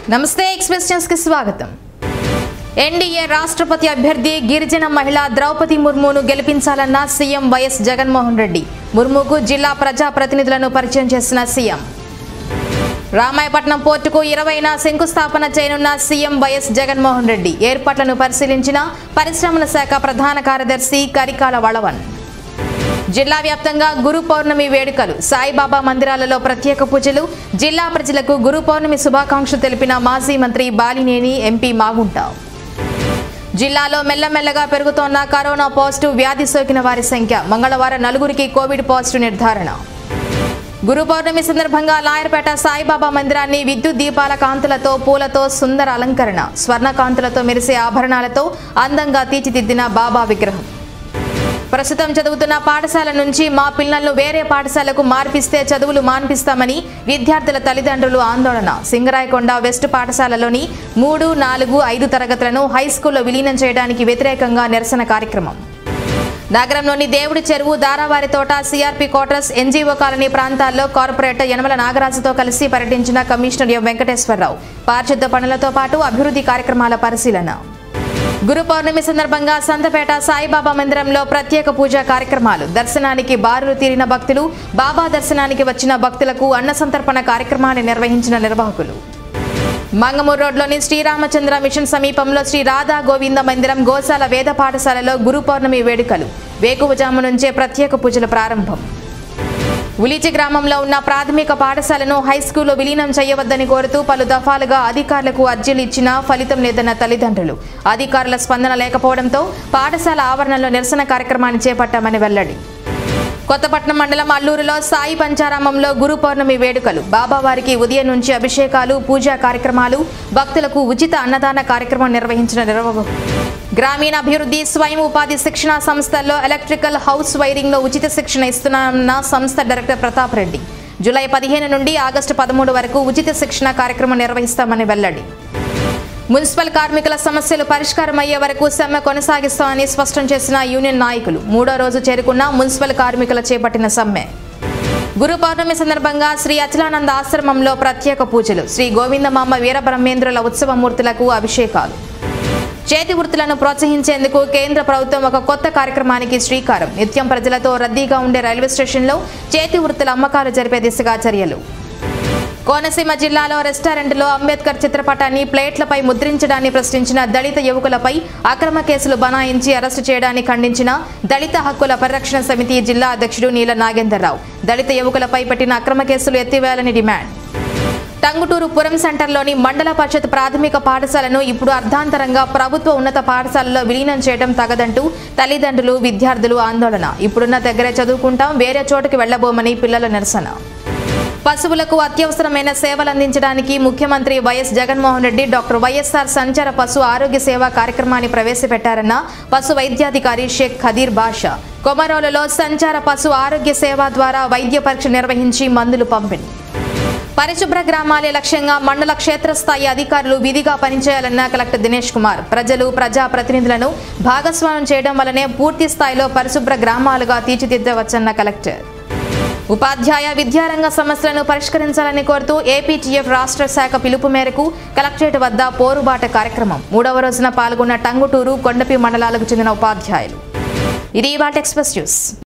నమస్తే express news కి స్వాగతం ఎన్డీఏ రాష్ట్రపతి అభ్యర్థి గిరిజన మహిళ ద్రౌపది ముర్మును గెలిపించాలన్న సీఎం వైఎస్ జగన్మోహన్ రెడ్డి ముర్ముకు జిల్లా ప్రజా ప్రతినిధులను పరిచయం చేసిన సీఎం రామాయపట్నం పోర్టుకు ఇరవైన శంకుస్థాపన చేయనున్న సీఎం వైఎస్ జగన్మోహన్ రెడ్డి ఏర్పాట్లను పరిశీలించిన పరిశ్రమల శాఖ ప్రధాన కార్యదర్శి కరికాల వళవన్ జిల్లా వ్యాప్తంగా గురు పౌర్ణమి వేడుకలు సాయిబాబా మందిరాలలో ప్రత్యేక పూజలు జిల్లా ప్రజలకు గురు పౌర్ణమి శుభాకాంక్షలు తెలిపిన మాజీ మంత్రి బాలినేని ఎంపీ మాగుంట జిల్లాలో మెల్లమెల్లగా పెరుగుతోన్న కరోనా పాజిటివ్ వ్యాధి సోకిన వారి సంఖ్య మంగళవారం నలుగురికి కోవిడ్ పాజిటివ్ నిర్ధారణ గురు పౌర్ణమి సందర్భంగా లాయర్పేట సాయిబాబా మందిరాన్ని విద్యుత్ దీపాల కాంతులతో పూలతో సుందర అలంకరణ స్వర్ణ కాంతులతో మెరిసే ఆభరణాలతో అందంగా తీర్చిదిద్దిన బాబా విగ్రహం ప్రస్తుతం చదువుతున్న పాఠశాల నుంచి మా పిల్లలను వేరే పాఠశాలకు మార్పిస్తే చదువులు మాన్పిస్తామని విద్యార్థుల తల్లిదండ్రులు ఆందోళన సింగరాయకొండ వెస్ట్ పాఠశాలలోని మూడు నాలుగు ఐదు తరగతులను హై స్కూల్లో విలీనం చేయడానికి వ్యతిరేకంగా నిరసన కార్యక్రమం నగరంలోని దేవుడి చెరువు దారావారి తోట సిఆర్పి క్వార్టర్స్ ఎన్జీఓ కాలనీ ప్రాంతాల్లో కార్పొరేటర్ యనమల నాగరాజుతో కలిసి పర్యటించిన కమిషనర్ ఎం వెంకటేశ్వరరావు పారిశుద్ధ పనులతో పాటు అభివృద్ధి కార్యక్రమాల పరిశీలన గురు పౌర్ణమి సందర్భంగా సంతపేట సాయిబాబా మందిరంలో ప్రత్యేక పూజా కార్యక్రమాలు దర్శనానికి బారులు తీరిన భక్తులు బాబా దర్శనానికి వచ్చిన భక్తులకు అన్న సంతర్పణ కార్యక్రమాన్ని నిర్వహించిన నిర్వాహకులు మంగమూరు రోడ్లోని శ్రీరామచంద్ర మిషన్ సమీపంలో శ్రీ రాధా గోవింద మందిరం గోశాల వేద పాఠశాలలో గురు పౌర్ణమి వేడుకలు వేకువజాము నుంచే ప్రత్యేక పూజల ప్రారంభం ఉలిచి గ్రామంలో ఉన్న ప్రాథమిక పాఠశాలను హైస్కూల్లో విలీనం చేయవద్దని కోరుతూ పలు దఫాలుగా అధికారులకు అర్జీలు ఇచ్చినా ఫలితం లేదన్న తల్లిదండ్రులు అధికారుల స్పందన లేకపోవడంతో పాఠశాల ఆవరణలో నిరసన కార్యక్రమాన్ని చేపట్టామని వెల్లడి కొత్తపట్నం మండలం అల్లూరులో సాయి పంచారామంలో గురు పౌర్ణమి వేడుకలు బాబావారికి ఉదయం నుంచి అభిషేకాలు పూజా కార్యక్రమాలు భక్తులకు ఉచిత అన్నదాన కార్యక్రమం నిర్వహించిన నిర్వాహకులు గ్రామీణాభివృద్ధి స్వయం ఉపాధి శిక్షణ సంస్థల్లో ఎలక్ట్రికల్ హౌస్ వైరింగ్ లో ఉచిత శిక్షణ ఇస్తున్నామన్న సంస్థ డైరెక్టర్ ప్రతాప్ రెడ్డి జూలై పదిహేను నుండి ఆగస్టు పదమూడు వరకు ఉచిత శిక్షణ కార్యక్రమం నిర్వహిస్తామని వెల్లడి మున్సిపల్ కార్మికుల సమస్యలు పరిష్కారం అయ్యే వరకు సమ్మె కొనసాగిస్తామని స్పష్టం చేసిన యూనియన్ నాయకులు మూడో రోజు చేరుకున్న మున్సిపల్ కార్మికుల చేపట్టిన సమ్మె గురు పౌర్ణమి సందర్భంగా శ్రీ అచలానంద ఆశ్రమంలో ప్రత్యేక పూజలు శ్రీ గోవిందమామ వీరబ్రహ్మేంద్రుల ఉత్సవమూర్తులకు అభిషేకాలు చేతి వృత్తులను ప్రోత్సహించేందుకు కేంద్ర ప్రభుత్వం ఒక కొత్త కార్యక్రమానికి శ్రీకారం నిత్యం ప్రజలతో రద్దీగా ఉండే రైల్వే స్టేషన్లో చేతి వృత్తుల అమ్మకాలు జరిపే దిశగా చర్యలు కోనసీమ జిల్లాలో రెస్టారెంట్లో అంబేద్కర్ చిత్రపటాన్ని ప్లేట్లపై ముద్రించడాన్ని ప్రశ్నించిన దళిత యువకులపై అక్రమ కేసులు బనాయించి అరెస్టు చేయడాన్ని ఖండించిన దళిత హక్కుల పరిరక్షణ సమితి జిల్లా అధ్యక్షుడు నీల నాగేందర్రావు దళిత యువకులపై పెట్టిన అక్రమ కేసులు ఎత్తివేయాలని డిమాండ్ టంగుటూరు పురం సెంటర్లోని మండల పరిషత్ ప్రాథమిక పాఠశాలను ఇప్పుడు అర్ధాంతరంగా ప్రభుత్వ ఉన్నత పాఠశాలలో విలీనం చేయడం తగదంటూ తల్లిదండ్రులు విద్యార్థులు ఆందోళన ఇప్పుడున్న దగ్గరే చదువుకుంటాం వేరే చోటుకి వెళ్లబోమని పిల్లల నిరసన పశువులకు అత్యవసరమైన సేవలు అందించడానికి ముఖ్యమంత్రి YS Jaganmohan Reddy doctor YSR సంచార పశు ఆరోగ్య సేవ కార్యక్రమాన్ని ప్రవేశపెట్టారన్న పశు వైద్యాధికారి షేక్ ఖదీర్ బాషా కొమరోలులో సంచార పశు ఆరోగ్య సేవ ద్వారా వైద్య పరీక్ష నిర్వహించి మందులు పంపిణీ పరిశుభ్ర గ్రామాలే లక్ష్యంగా మండల క్షేత్రస్థాయి అధికారులు విధిగా పనిచేయాలన్న కలెక్టర్ దినేష్ కుమార్ ప్రజలు ప్రజా ప్రతినిధులను భాగస్వామ్యం చేయడం వల్లనే పూర్తి స్థాయిలో పరిశుభ్ర గ్రామాలుగా తీర్చిదిద్దవచ్చన్న కలెక్టర్ ఉపాధ్యాయ విద్యారంగ సమస్యలను పరిష్కరించాలని కోరుతూ ఏపీటీఎఫ్ రాష్ట్ర శాఖ పిలుపు మేరకు కలెక్టరేట్ వద్ద పోరుబాట కార్యక్రమం మూడవ రోజున పాల్గొన్న టంగుటూరు కొండపి మండలాలకు చెందిన ఉపాధ్యాయులు ఇది ఇవాటి ఎక్స్ప్రెస్ న్యూస్